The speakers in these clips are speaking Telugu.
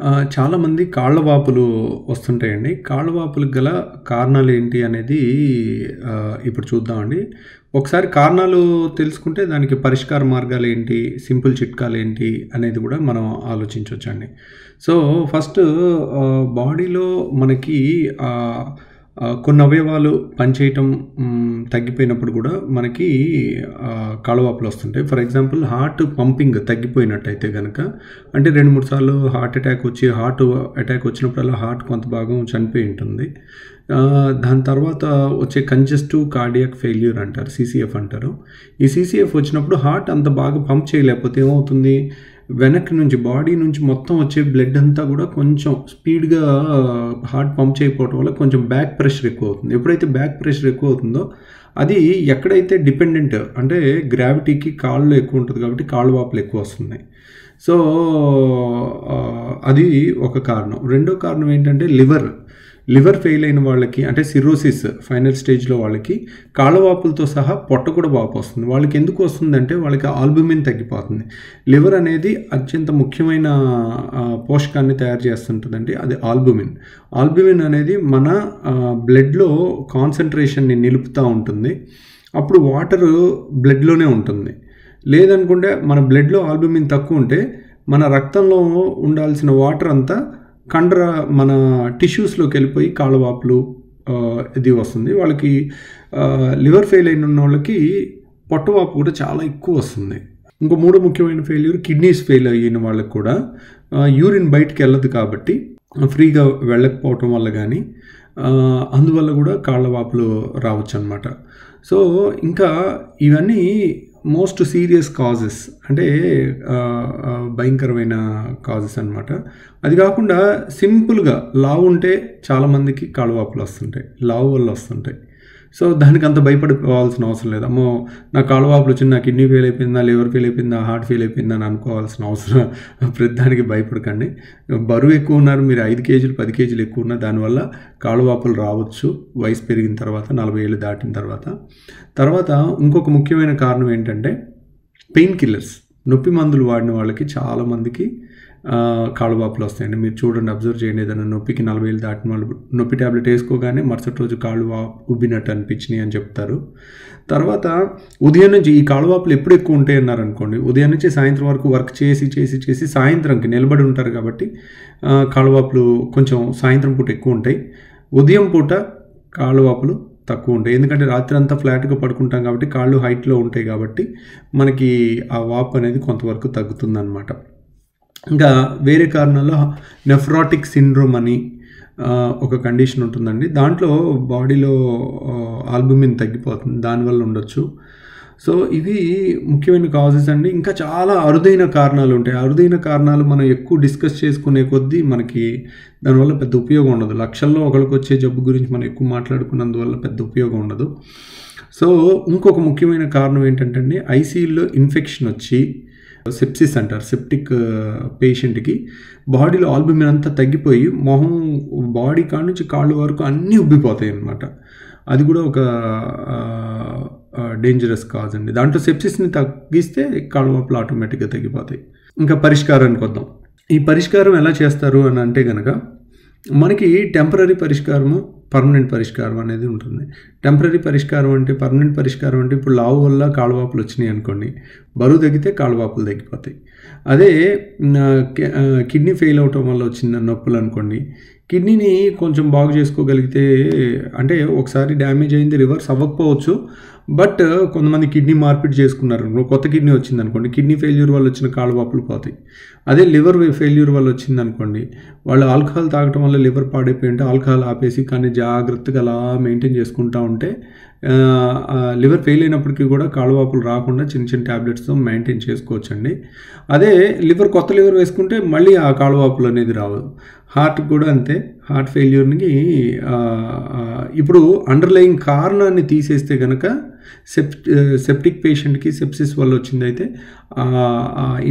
ఆ, చాలామంది కాళ్ళ వాపులు వస్తుంటాయండి కాళ్ళ వాపులకు గల కారణాలు ఏంటి అనేది ఆ, ఇప్పుడు చూద్దామండి ఒకసారి కారణాలు తెలుసుకుంటే దానికి పరిష్కార మార్గాలు ఏంటి సింపుల్ చిట్కాలు ఏంటి అనేది కూడా మనం ఆలోచించవచ్చండి సో ఫస్ట్ బాడీలో మనకి ఆ, ఆ, కొన్ని అవయవాలు పనిచేయటం మ్, తగ్గిపోయినప్పుడు కూడా మనకి ఆ, కాళ్ళవాపులు వస్తుంటాయి ఫర్ ఎగ్జాంపుల్ హార్ట్ పంపింగ్ తగ్గిపోయినట్టయితే కనుక అంటే రెండు మూడు సార్లు హార్ట్ అటాక్ వచ్చి హార్ట్ అటాక్ వచ్చినప్పుడల్లా హార్ట్ కొంత భాగం చనిపోయి ఉంటుంది ఆ, దాని తర్వాత వచ్చే కంజెస్టివ్ కార్డియాక్ ఫెయిల్యూర్ అంటారు సీసీఎఫ్ అంటారు ఈ సీసీఎఫ్ వచ్చినప్పుడు హార్ట్ అంత బాగా పంప్ చేయలేకపోతే ఏమవుతుంది వెనక్కి నుంచి బాడీ నుంచి మొత్తం వచ్చే బ్లడ్ అంతా కూడా కొంచెం స్పీడ్గా హార్ట్ పంప్ చేయకపోవడం వల్ల కొంచెం బ్యాక్ ప్రెషర్ ఎక్కువ అవుతుంది ఎప్పుడైతే బ్యాక్ ప్రెషర్ ఎక్కువ అవుతుందో అది ఎక్కడైతే డిపెండెంట్ అంటే గ్రావిటీకి కాళ్ళు ఎక్కువ ఉంటుంది కాబట్టి కాళ్ళు వాపులు ఎక్కువ వస్తున్నాయి సో ఆ, అది ఒక కారణం రెండో కారణం ఏంటంటే లివర్ లివర్ ఫెయిల్ అయిన వాళ్ళకి అంటే సిరోసిస్ ఫైనల్ స్టేజ్లో వాళ్ళకి కాళ్ళవాపులతో సహా పొట్ట కూడా వాపు వస్తుంది వాళ్ళకి ఎందుకు వస్తుందంటే వాళ్ళకి ఆల్బుమిన్ తగ్గిపోతుంది లివర్ అనేది అత్యంత ముఖ్యమైన ఆ, పోషకాన్ని తయారు చేస్తుంటుందండి అది ఆల్బుమిన్ ఆల్బుమిన్ అనేది మన బ్లడ్లో కాన్సన్ట్రేషన్ని నిలుపుతూ ఉంటుంది అప్పుడు వాటర్ బ్లడ్లోనే ఉంటుంది లేదనుకుంటే మన బ్లడ్లో ఆల్బుమిన్ తక్కువ ఉంటే మన రక్తంలో ఉండాల్సిన వాటర్ అంతా కండర మన టిష్యూస్లోకి వెళ్ళిపోయి కాళ్ళవాపులు ఆ, ఇది వస్తుంది వాళ్ళకి లివర్ ఫెయిల్ అయిన ఉన్న వాళ్ళకి పొట్టవాపు కూడా చాలా ఎక్కువ వస్తుంది ఇంకో మూడో ముఖ్యమైన ఫెయిల్యూర్ కిడ్నీస్ ఫెయిల్ అయిన వాళ్ళకి కూడా యూరిన్ బయటికి వెళ్ళదు కాబట్టి ఫ్రీగా వెళ్ళకపోవటం వల్ల కానీ ఆ, అందువల్ల కూడా కాళ్ళ వాపులు రావచ్చు అనమాట సో ఇంకా ఇవన్నీ మోస్ట్ సీరియస్ కాజెస్ అంటే ఆ, ఆ, భయంకరమైన కాజెస్ అనమాట అది కాకుండా సింపుల్గా లావు ఉంటే చాలామందికి కాళ్ళవాపులు వస్తుంటాయి లావు వల్ల వస్తుంటాయి సో దానికి అంత భయపడిపోవాల్సిన అవసరం లేదు అమ్మో నా కాళ్ళవాపులు వచ్చి నా కిడ్నీ ఫెయిల్ అయిపోయిందా లివర్ ఫెయిల్ అయిపోయిందా హార్ట్ ఫెయిల్ అయిపోయిందా అని అనుకోవాల్సిన అవసరం ప్రతి దానికి భయపడకండి బరువు ఎక్కువ ఉన్నారు మీరు ఐదు కేజీలు పది కేజీలు ఎక్కువ ఉన్నా దానివల్ల కాళ్ళవాపులు రావచ్చు వయసు పెరిగిన తర్వాత నలభై ఏళ్ళు దాటిన తర్వాత తర్వాత ఇంకొక ముఖ్యమైన కారణం ఏంటంటే పెయిన్ కిల్లర్స్ నొప్పి మందులు వాడిన వాళ్ళకి చాలామందికి కాళ్ళువాపులు వస్తాయండి మీరు చూడండి అబ్జర్వ్ చేయండి ఏదైనా నొప్పికి నలభై ఏళ్ళు దాటిన వాళ్ళు నొప్పి ట్యాబ్లెట్ వేసుకోగానే మరుసటి రోజు కాళ్ళు వా ఉబ్బినట్టు అనిపించినాయి అని చెప్తారు తర్వాత ఉదయం నుంచి ఈ కాళ్ళవాపులు ఎప్పుడు ఎక్కువ ఉంటాయి అన్నారు అనుకోండి ఉదయం నుంచి సాయంత్రం వరకు వర్క్ చేసి చేసి చేసి సాయంత్రంకి నిలబడి ఉంటారు కాబట్టి ఆ, కాళ్ళవాపులు కొంచెం సాయంత్రం పూట ఎక్కువ ఉంటాయి ఉదయం పూట కాళ్ళవాపులు తక్కువ ఉంటాయి ఎందుకంటే రాత్రి అంతా ఫ్లాట్గా పడుకుంటాం కాబట్టి కాళ్ళు హైట్లో ఉంటాయి కాబట్టి మనకి ఆ వాపు అనేది కొంతవరకు తగ్గుతుందన్నమాట ఇంకా వేరే కారణాల్లో నెఫ్రాటిక్ సిండ్రోమ్ అని ఆ, ఒక కండిషన్ ఉంటుందండి దాంట్లో బాడీలో ఆల్బుమిన్ తగ్గిపోతుంది దానివల్ల ఉండొచ్చు సో ఇవి ముఖ్యమైన కాజెస్ అండి ఇంకా చాలా అరుదైన కారణాలు ఉంటాయి అరుదైన కారణాలు మనం ఎక్కువ డిస్కస్ చేసుకునే కొద్దీ మనకి దానివల్ల పెద్ద ఉపయోగం ఉండదు లక్షల్లో ఒకరికి వచ్చే జబ్బు గురించి మనం ఎక్కువ మాట్లాడుకున్నందువల్ల పెద్ద ఉపయోగం ఉండదు సో ఇంకొక ముఖ్యమైన కారణం ఏంటంటే అండి ఐసీయూలో ఇన్ఫెక్షన్ వచ్చి సెప్సిస్ అంటారు సెప్టిక్ పేషెంట్కి బాడీలో ఆల్బుమిన్ అంతా తగ్గిపోయి మొహం బాడీ కాడ నుంచి కాళ్ళు వరకు అన్నీ ఉబ్బిపోతాయి అన్నమాట అది కూడా ఒక డేంజరస్ కాజ్ అండి దాంట్లో సెప్సిస్ని తగ్గిస్తే కాళ్ళ వాపులు ఆటోమేటిక్గా తగ్గిపోతాయి ఇంకా పరిష్కారానికి వద్దాం ఈ పరిష్కారం ఎలా చేస్తారు అని అంటే కనుక మనకి టెంపరీ పరిష్కారము పర్మనెంట్ పరిష్కారం అనేది ఉంటుంది టెంపరీ పరిష్కారం అంటే పర్మనెంట్ పరిష్కారం అంటే ఇప్పుడు లావు వల్ల కాళ్ళవాపులు వచ్చినాయి అనుకోండి బరువు తగ్గితే కాళ్ళవాపులు తగ్గిపోతాయి అదే ఆ, కి- ఆ, కిడ్నీ ఫెయిల్ అవటం వల్ల వచ్చిన నొప్పులు అనుకోండి కిడ్నీని కొంచెం బాగు చేసుకోగలిగితే అంటే ఒకసారి డ్యామేజ్ అయింది రివర్స్ అవ్వకపోవచ్చు బట్ కొంతమంది కిడ్నీ మార్పిడి చేసుకున్నారు అనుకో, కొత్త కిడ్నీ వచ్చింది అనుకోండి కిడ్నీ ఫెయిల్యూర్ వల్ల వచ్చిన కాళ్ళు వాపులు పోతాయి అదే లివర్ ఫెయిల్యూర్ వల్ల వచ్చింది అనుకోండి వాళ్ళు ఆల్కహాల్ తాగటం వల్ల లివర్ పాడైపోయి ఉంటే ఆల్కహాల్ ఆపేసి కానీ జాగ్రత్తగా అలా మెయింటైన్ చేసుకుంటూ ఉంటే లివర్ ఫెయిల్ అయినప్పటికీ కూడా కాళ్ళవాపులు రాకుండా చిన్న చిన్న ట్యాబ్లెట్స్తో మెయింటైన్ చేసుకోవచ్చండి అదే లివర్ కొత్త లివర్ వేసుకుంటే మళ్ళీ ఆ కాళ్ళవాపులు అనేది రావు హార్ట్ కూడా అంతే హార్ట్ ఫెయిల్యూర్ని ఆ, ఆ, ఇప్పుడు అండర్లయింగ్ కారణాన్ని తీసేస్తే కనుక సెప్ సెప్టిక్ పేషెంట్కి సెప్సిస్ వల్ల వచ్చిందైతే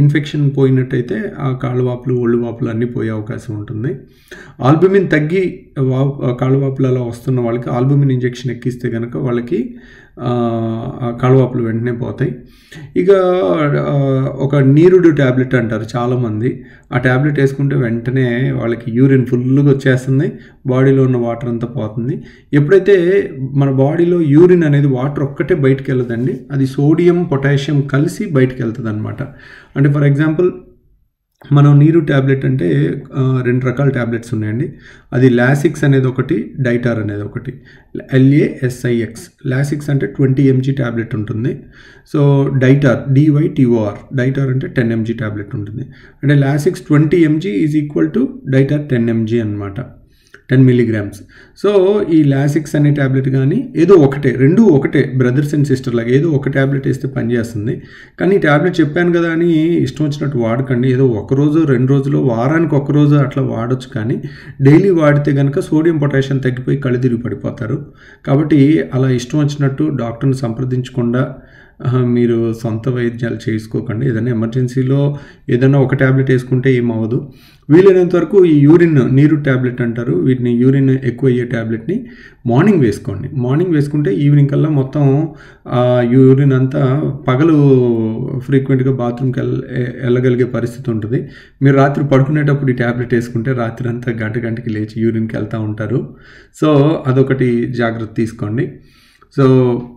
ఇన్ఫెక్షన్ పోయినట్టయితే ఆ కాళ్ళవాపులు ఒళ్ళు వాపులు అన్నీ పోయే అవకాశం ఉంటుంది ఆల్బుమిన్ తగ్గి వా కాళ్ళవాపులు అలా వస్తున్న వాళ్ళకి ఆల్బుమిన్ ఇంజెక్షన్ ఎక్కిస్తే కనుక వాళ్ళకి ఆ, ఆ కాళ్ళవాపులు వెంటనే పోతాయి ఇక ఆ, ఒక నీరుడు ట్యాబ్లెట్ అంటారు చాలామంది ఆ ట్యాబ్లెట్ వేసుకుంటే వెంటనే వాళ్ళకి యూరిన్ ఫుల్గా వచ్చేస్తుంది బాడీలో ఉన్న వాటర్ అంతా పోతుంది ఎప్పుడైతే మన బాడీలో యూరిన్ అనేది వాటర్ ఒక్కటే బయటికి వెళ్ళదండి అది సోడియం పొటాషియం కలిసి బయటికి వెళ్తుంది అనమాట అంటే ఫర్ ఎగ్జాంపుల్ మనం నీరు ట్యాబ్లెట్ అంటే ఆ, రెండు రకాల ట్యాబ్లెట్స్ ఉన్నాయండి అది లాసిక్స్ అనేది ఒకటి డైటార్ అనేది ఒకటి ఎల్ఏఎస్ఐఎక్స్ లాసిక్స్ అంటే ట్వంటీ ఎంజీ ట్యాబ్లెట్ ఉంటుంది సో డైటార్ డివైటిఓఆర్ డైటార్ అంటే టెన్ ఎంజీ ట్యాబ్లెట్ ఉంటుంది అంటే Lasix twenty mg is equal to Dytor ten mg అనమాట టెన్ మిలీగ్రామ్స్ సో ఈ లాసిక్స్ అనే ట్యాబ్లెట్ కానీ ఏదో ఒకటే రెండు ఒకటే బ్రదర్స్ అండ్ సిస్టర్ లాగా ఏదో ఒక ట్యాబ్లెట్ వేస్తే పనిచేస్తుంది కానీ ఈ ట్యాబ్లెట్ చెప్పాను కదా అని ఇష్టం వచ్చినట్టు వాడకండి ఏదో ఒక రోజు రెండు రోజులు వారానికి ఒక రోజు అట్లా వాడొచ్చు కానీ డైలీ వాడితే కనుక సోడియం పొటాషియం తగ్గిపోయి కళ్ళు తిరిగి పడిపోతారు కాబట్టి అలా ఇష్టం వచ్చినట్టు డాక్టర్ని సంప్రదించకుండా ఆ, మీరు సొంత వైద్యాలు చేసుకోకండి ఏదైనా ఎమర్జెన్సీలో ఏదైనా ఒక ట్యాబ్లెట్ వేసుకుంటే ఏమవ్వదు వీలైనంత వరకు ఈ యూరిన్ నీరు ట్యాబ్లెట్ అంటారు వీటిని యూరిన్ ఎక్కువ అయ్యే ట్యాబ్లెట్ని మార్నింగ్ వేసుకోండి మార్నింగ్ వేసుకుంటే ఈవినింగ్ కల్లా మొత్తం ఆ యూరిన్ అంతా పగలు ఫ్రీక్వెంట్గా బాత్రూమ్కి వెళ్ళ వెళ్ళగలిగే పరిస్థితి ఉంటుంది మీరు రాత్రి పడుకునేటప్పుడు ఈ ట్యాబ్లెట్ వేసుకుంటే రాత్రి అంతా గంట గంటకి లేచి యూరిన్కి వెళ్తూ ఉంటారు సో అదొకటి జాగ్రత్త తీసుకోండి సో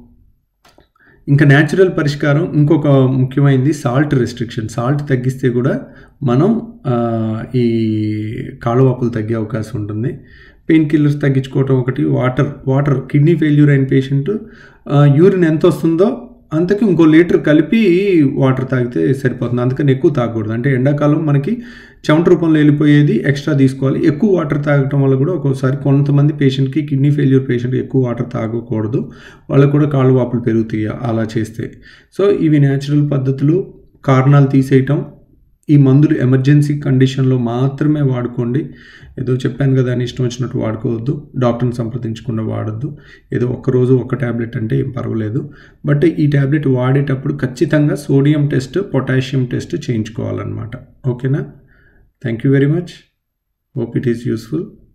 ఇంకా న్యాచురల్ పరిష్కారం ఇంకొక ముఖ్యమైనది సాల్ట్ రెస్ట్రిక్షన్ సాల్ట్ తగ్గిస్తే కూడా మనం ఆ, ఈ కాళ్ళవాపులు తగ్గే అవకాశం ఉంటుంది పెయిన్ కిల్లర్స్ తగ్గించుకోవటం ఒకటి వాటర్ వాటర్ కిడ్నీ ఫెయిల్యూర్ అయిన పేషెంట్ యూరిన్ ఎంత వస్తుందో అంతకి ఇంకో లీటర్ కలిపి వాటర్ తాగితే సరిపోతుంది అందుకని ఎక్కువ తాగకూడదు అంటే ఎండాకాలం మనకి చెమట రూపంలో వెళ్ళిపోయేది ఎక్స్ట్రా తీసుకోవాలి ఎక్కువ వాటర్ తాగటం వల్ల కూడా ఒక్కోసారి కొంతమంది పేషెంట్కి కిడ్నీ ఫెయిల్యూర్ పేషెంట్ ఎక్కువ వాటర్ తాగకూడదు వాళ్ళకు కూడా కాళ్ళు వాపులు పెరుగుతాయి అలా చేస్తే సో ఇవి న్యాచురల్ పద్ధతులు కారణాలు తీసేయటం ఈ మందులు ఎమర్జెన్సీ కండిషన్లో మాత్రమే వాడుకోండి ఏదో చెప్పాను కదా అని ఇష్టం వచ్చినట్టు వాడుకోవద్దు డాక్టర్ని సంప్రదించకుండా వాడద్దు ఏదో ఒక్కరోజు ఒక ట్యాబ్లెట్ అంటే ఏం పర్వాలేదు బట్ ఈ ట్యాబ్లెట్ వాడేటప్పుడు ఖచ్చితంగా సోడియం టెస్ట్ పొటాషియం టెస్ట్ చేయించుకోవాలన్నమాట ఓకేనా thank you very much hope it is useful